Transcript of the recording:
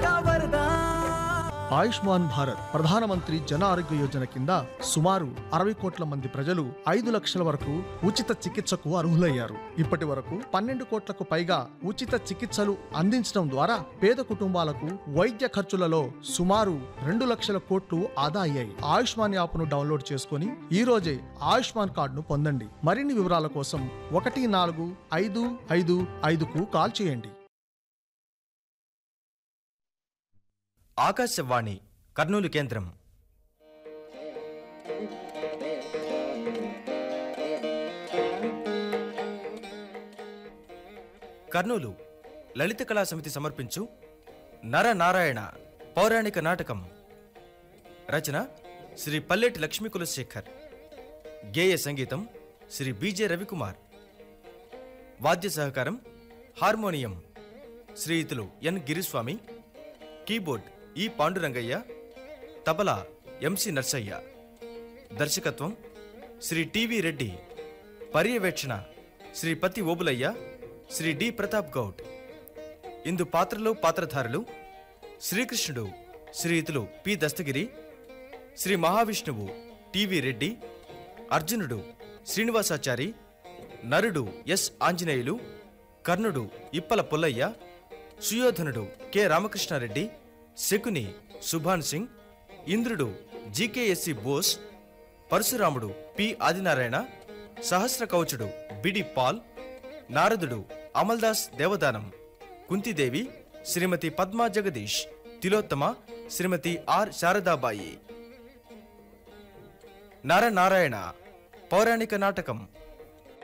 का वरदान ఆయుష్మాన్ భారత్ ప్రధానమంత్రి జన ఆరోగ్య యోజన కింద సుమారు అరవై కోట్ల మంది ప్రజలు ఐదు లక్షల వరకు ఉచిత చికిత్సకు అర్హులయ్యారు ఇప్పటి వరకు పన్నెండు కోట్లకు పైగా ఉచిత చికిత్సలు అందించడం ద్వారా పేద కుటుంబాలకు వైద్య ఖర్చులలో సుమారు రెండు లక్షల కోట్లు ఆదా అయ్యాయి ఆయుష్మాన్ యాప్ను డౌన్లోడ్ చేసుకుని ఈ రోజే ఆయుష్మాన్ కార్డును పొందండి మరిన్ని వివరాల కోసం ఒకటి నాలుగు ఐదు ఐదు ఐదుకు కాల్ చేయండి ఆకాశవాణి కర్నూలు కేంద్రం కర్నూలు లలిత కళా సమితి సమర్పించు నరనారాయణ పౌరాణిక నాటకం రచన శ్రీ పల్లెటి లక్ష్మీ కులశేఖర్ గేయ సంగీతం శ్రీ బీజే రవికుమార్ వాద్య సహకారం హార్మోనియం శ్రీయుతులు N Giriswamy keyboard E Pandurangaiah tabla MC Narsaiah దర్శకత్వం శ్రీ టివి రెడ్డి పర్యవేక్షణ శ్రీ పతి ఓబులయ్య శ్రీ డి ప్రతాప్ గౌడ్ ఇందు పాత్రలు పాత్రధారులు శ్రీకృష్ణుడు శ్రీయుతులు పి దస్తగిరి శ్రీ మహావిష్ణువు టివి రెడ్డి అర్జునుడు శ్రీనివాసాచారి నరుడు ఎస్ ఆంజనేయులు కర్ణుడు ఇప్పల పుల్లయ్య సుయోధనుడు కె రామకృష్ణారెడ్డి శకుని సుభాన్ సింగ్ ఇంద్రుడు జీకేఎస్సి బోస్ పరశురాముడు పి ఆదినారాయణ సహస్ర కవచుడు బిడి పాల్ నారదుడు అమల్దాస్ దేవదానం కుంతిదేవి శ్రీమతి పద్మా జగదీష్ తిలోత్తమ శ్రీమతి ఆర్ శారదాబాయి నరనారాయణ పౌరాణిక నాటకం